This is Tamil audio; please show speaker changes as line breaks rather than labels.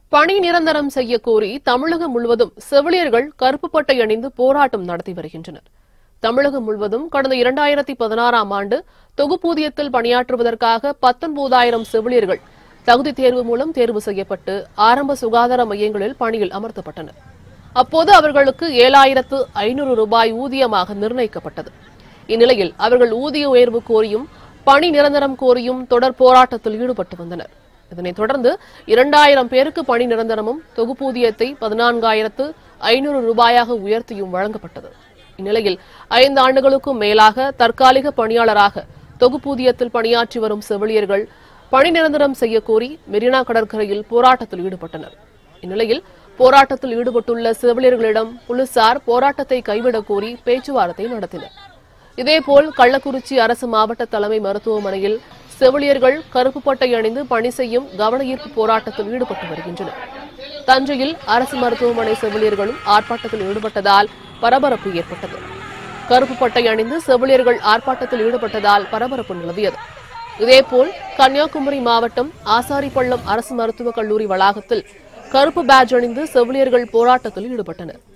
பணி நிரந்தரம் செய்ய கோரி தமிழகம் முழுவதும் செவிலியர்கள் கருப்பு பட்டை அணிந்து போராட்டம் நடத்தி வருகின்றனர் தமிழகம் முழுவதும் கடந்த இரண்டாயிரத்தி பதினாறாம் ஆண்டு தொகுப்பூதியத்தில் பணியாற்றுவதற்காக பத்தொன்பதாயிரம் செவிலியர்கள் தகுதி தேர்வு மூலம் தேர்வு செய்யப்பட்டு ஆரம்ப சுகாதார மையங்களில் பணியில் அமர்த்தப்பட்டனர் அப்போது அவர்களுக்கு ஏழாயிரத்து ஐநூறு ரூபாய் ஊதியமாக நிர்ணயிக்கப்பட்டது இந்நிலையில் அவர்கள் ஊதிய உயர்வு கோரியும் பணி நிரந்தரம் கோரியும் தொடர் போராட்டத்தில் ஈடுபட்டு வந்தனர் இதனைத் தொடர்ந்து இரண்டாயிரம் பேருக்கு பணி நிரந்தரமும் தொகுப்பூதியத்தை பதினான்காயிரத்து ஐநூறு ரூபாயாக உயர்த்தியும் வழங்கப்பட்டது இந்நிலையில் ஐந்து ஆண்டுகளுக்கும் மேலாக தற்காலிக பணியாளராக தொகுப்பூதியத்தில் பணியாற்றி வரும் செவிலியர்கள் பணி நிரந்தரம் செய்ய கோரி மெரினா கடற்கரையில் போராட்டத்தில் ஈடுபட்டனர் இந்நிலையில் போராட்டத்தில் ஈடுபட்டுள்ள செவிலியர்களிடம் போலீசார் போராட்டத்தை கைவிடக் கோரி பேச்சுவார்த்தை நடத்தினர் இதேபோல் கள்ளக்குறிச்சி அரசு மாவட்ட தலைமை மருத்துவமனையில் செவிலியர்கள் கருப்பு பட்டை அணிந்து பணி செய்யும் கவன ஈர்ப்பு போராட்டத்தில் ஈடுபட்டு வருகின்றனர் தஞ்சையில் அரசு மருத்துவமனை செவிலியர்களும் ஆர்ப்பாட்டத்தில் ஈடுபட்டதால் பரபரப்பு ஏற்பட்டது கருப்பு பட்டை அணிந்து செவிலியர்கள் ஆர்ப்பாட்டத்தில் ஈடுபட்டதால் பரபரப்பு நிலவியது இதேபோல் கன்னியாகுமரி மாவட்டம் ஆசாரிப்பள்ளம் அரசு மருத்துவக் கல்லூரி வளாகத்தில் கருப்பு பேட்ஜ் அணிந்து செவிலியர்கள் போராட்டத்தில் ஈடுபட்டனர்